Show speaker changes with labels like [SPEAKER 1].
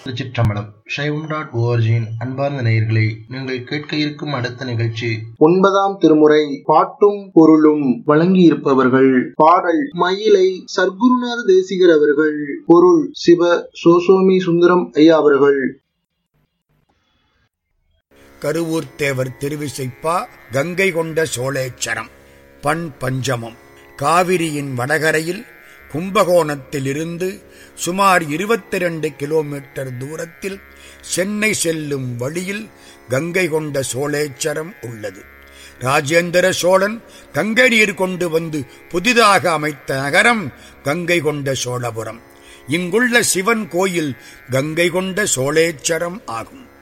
[SPEAKER 1] திருச்சிற்றம்பலம் சைவம் டாட் ஓஆர்ஜியின் அன்பார்ந்த நேயர்களே நீங்கள் கேட்க இருக்கும் அடுத்த நிகழ்ச்சி
[SPEAKER 2] ஒன்பதாம் திருமுறை பாட்டும் பொருளும் வழங்கியிருப்பவர்கள் பாடல் மயிலை சர்க்குருநாத தேசிகர் அவர்கள் பொருள் சிவ சோசோமி சுந்தரம் ஐயா அவர்கள்
[SPEAKER 3] கருவூர்த்தேவர் திருவிசைப்பா கங்கை கொண்ட சோழேச்சரம் பண் பஞ்சமம் காவிரியின் வடகரையில் கும்பகோணத்திலிருந்து சுமார் 22 கிலோமீட்டர் தூரத்தில் சென்னை செல்லும் வழியில் கங்கை கொண்ட சோழேச்சரம் உள்ளது ராஜேந்திர சோழன் கங்கை நீர் கொண்டு வந்து புதிதாக அமைத்த நகரம் கங்கை கொண்ட சோழபுரம் இங்குள்ள சிவன் கோயில் கங்கை கொண்ட சோழேச்சரம் ஆகும்